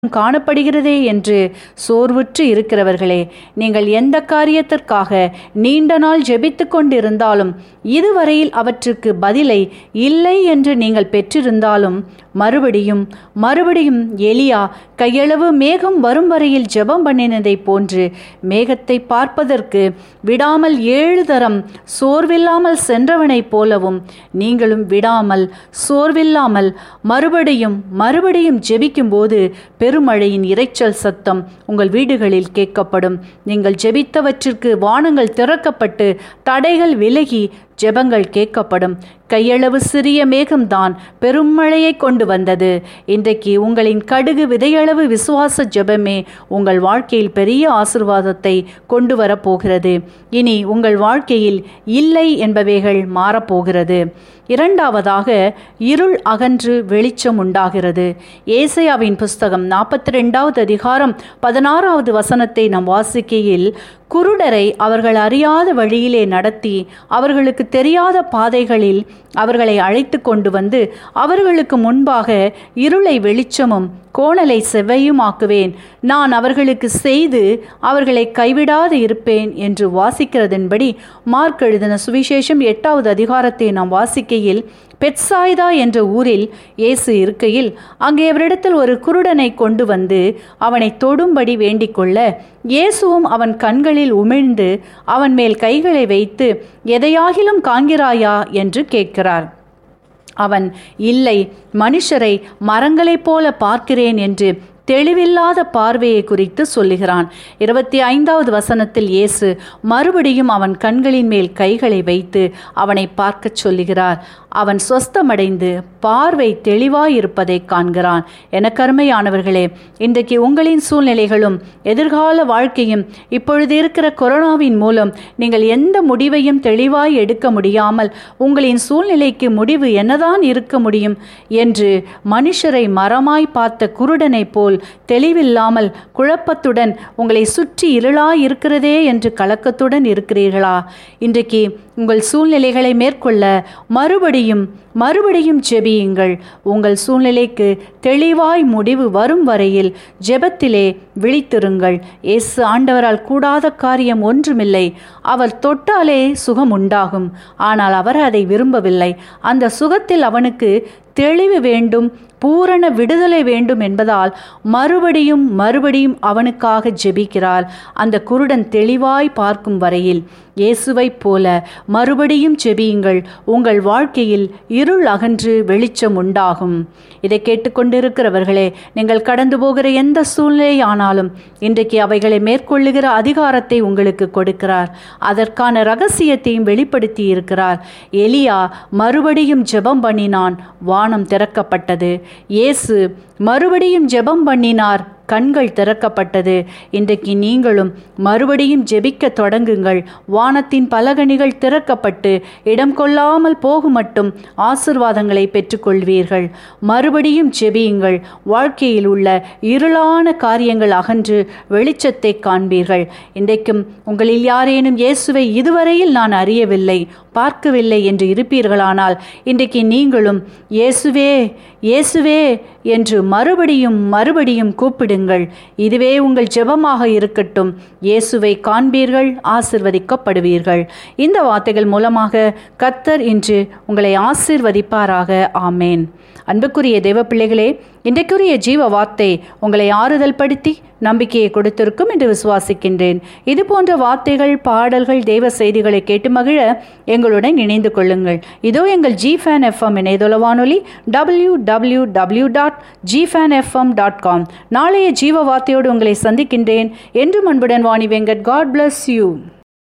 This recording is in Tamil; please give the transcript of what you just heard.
காணப்படுகிறதே என்று சோர்வுற்று இருக்கிறவர்களே நீங்கள் எந்த காரியத்திற்காக நீண்ட நாள் ஜெபித்து கொண்டிருந்தாலும் இதுவரையில் அவற்றுக்கு பதிலை இல்லை என்று நீங்கள் பெற்றிருந்தாலும் மறுபடியும் மறுபடியும் எலியா கையளவு மேகம் வரும் வரையில் ஜெபம் பண்ணினதை போன்று மேகத்தை பார்ப்பதற்கு விடாமல் ஏழு தரம் சோர்வில்லாமல் சென்றவனைப் போலவும் நீங்களும் விடாமல் சோர்வில்லாமல் மறுபடியும் மறுபடியும் ஜெபிக்கும்போது பெருமழையின் இரைச்சல் சத்தம் உங்கள் வீடுகளில் கேட்கப்படும் நீங்கள் ஜெபித்தவற்றிற்கு வானங்கள் திறக்கப்பட்டு தடைகள் விலகி ஜெபங்கள் கேட்கப்படும் கையளவு சிறிய மேகம்தான் பெருமழையை கொண்டு வந்தது இன்றைக்கு உங்களின் கடுகு விதையளவு விசுவாச ஜெபமே உங்கள் வாழ்க்கையில் பெரிய ஆசிர்வாதத்தை கொண்டு வரப்போகிறது இனி உங்கள் வாழ்க்கையில் இல்லை என்பவைகள் மாறப்போகிறது இரண்டாவதாக இருள் அகன்று வெளிச்சம் உண்டாகிறது ஏசையாவின் புஸ்தகம் நாற்பத்தி ரெண்டாவது அதிகாரம் பதினாறாவது வசனத்தை நாம் வாசிக்கையில் குருடரை அவர்கள் அறியாத வழியிலே நடத்தி அவர்களுக்கு தெரியாத பாதைகளில் அவர்களை அழைத்து கொண்டு வந்து அவர்களுக்கு முன்பாக இருளை வெளிச்சமும் கோணலை செவ்வையுமாக்குவேன் நான் அவர்களுக்கு செய்து அவர்களை கைவிடாது இருப்பேன் என்று வாசிக்கிறதன்படி மார்க் எழுதின சுவிசேஷம் எட்டாவது அதிகாரத்தை நாம் வாசிக்கையில் பெட்சாய்தா என்ற ஊரில் இயேசு இருக்கையில் அங்கே அவரிடத்தில் ஒரு குருடனை கொண்டு வந்து அவனை தொடும்படி வேண்டிக்கொள்ள இயேசுவும் அவன் கண்களில் உமிழ்ந்து அவன் மேல் கைகளை வைத்து எதையாகிலும் காண்கிறாயா என்று கேட்கிறார் அவன் இல்லை மனுஷரை மரங்களைப் போல பார்க்கிறேன் என்று தெளிவில்லாத பார்வையை குறித்து சொல்லுகிறான் இருபத்தி ஐந்தாவது வசனத்தில் இயேசு மறுபடியும் அவன் கண்களின் மேல் கைகளை வைத்து அவனை பார்க்கச் சொல்லுகிறார் அவன் சொஸ்தமடைந்து பார்வை தெளிவாயிருப்பதை காண்கிறான் என கருமையானவர்களே இன்றைக்கு உங்களின் சூழ்நிலைகளும் எதிர்கால வாழ்க்கையும் இப்பொழுது இருக்கிற கொரோனாவின் மூலம் நீங்கள் எந்த முடிவையும் தெளிவாய் எடுக்க முடியாமல் உங்களின் சூழ்நிலைக்கு முடிவு என்னதான் இருக்க முடியும் என்று மனுஷரை மரமாய் பார்த்த குருடனைப் போல் தெளிவில்லாமல் குழப்பத்துடன் உங்களை சுற்றி இருளாய் இருக்கிறதே என்று கலக்கத்துடன் இருக்கிறீர்களா இன்றைக்கு உங்கள் சூழ்நிலைகளை மேற்கொள்ள மறுபடியும் மறுபடியும் ஜெபியுங்கள் உங்கள் சூழ்நிலைக்கு தெளிவாய் முடிவு வரும் வரையில் ஜெபத்திலே விழித்திருங்கள் இயேசு ஆண்டவரால் கூடாத காரியம் ஒன்றுமில்லை அவர் தொட்டாலே சுகம் உண்டாகும் ஆனால் அவர் அதை விரும்பவில்லை அந்த சுகத்தில் அவனுக்கு தெளிவு வேண்டும் பூரண விடுதலை வேண்டும் என்பதால் மறுபடியும் மறுபடியும் அவனுக்காக ஜெபிக்கிறார் அந்த குருடன் தெளிவாய் பார்க்கும் வரையில் இயேசுவைப் போல மறுபடியும் ஜெபியுங்கள் உங்கள் வாழ்க்கையில் இருள் அகன்று வெளிச்சம் உண்டாகும் இதை கேட்டுக்கொண்டிருக்கிறவர்களே நீங்கள் கடந்து போகிற எந்த சூழ்நிலை ஆனாலும் இன்றைக்கு அவைகளை மேற்கொள்ளுகிற அதிகாரத்தை உங்களுக்கு கொடுக்கிறார் அதற்கான ரகசியத்தையும் வெளிப்படுத்தி இருக்கிறார் எலியா மறுபடியும் ஜெபம் பண்ணினான் வானம் திறக்கப்பட்டது இயேசு மறுபடியும் ஜெபம் பண்ணினார் கண்கள் திறக்கப்பட்டது இன்றைக்கு நீங்களும் மறுபடியும் ஜெபிக்க தொடங்குங்கள் வானத்தின் பலகணிகள் திறக்கப்பட்டு இடம் கொள்ளாமல் போகும் மட்டும் ஆசிர்வாதங்களை பெற்றுக்கொள்வீர்கள் மறுபடியும் ஜெபியுங்கள் வாழ்க்கையில் உள்ள இருளான காரியங்கள் அகன்று வெளிச்சத்தை காண்பீர்கள் இன்றைக்கும் உங்களில் யாரேனும் இயேசுவை இதுவரையில் நான் அறியவில்லை பார்க்கவில்லை என்று இருப்பீர்களானால் இன்றைக்கு நீங்களும் இயேசுவே இயேசுவே என்று மறுபடியும் மறுபடியும் கூப்பிடுங்கள் இதுவே உங்கள் ஜெபமாக இருக்கட்டும் இயேசுவை காண்பீர்கள் ஆசிர்வதிக்கப்படுவீர்கள் இந்த வார்த்தைகள் மூலமாக கத்தர் இன்று உங்களை ஆசிர்வதிப்பாராக ஆமேன் அன்புக்குரிய தேவ பிள்ளைகளே இன்றைக்குரிய ஜீவ வார்த்தை உங்களை ஆறுதல் படுத்தி நம்பிக்கையை கொடுத்திருக்கும் என்று விசுவாசிக்கின்றேன் இது போன்ற வார்த்தைகள் பாடல்கள் தெய்வ செய்திகளை கேட்டு மகிழ எங்களுடன் இணைந்து கொள்ளுங்கள் இதோ எங்கள் ஜி ஃபேன் எஃப்எம் இணையதள வானொலி W W W dot G Fan FM dot com நாளைய ஜீவ வார்த்தையோடு உங்களை சந்திக்கின்றேன் என்றும் அன்புடன் Vani Venkat God bless you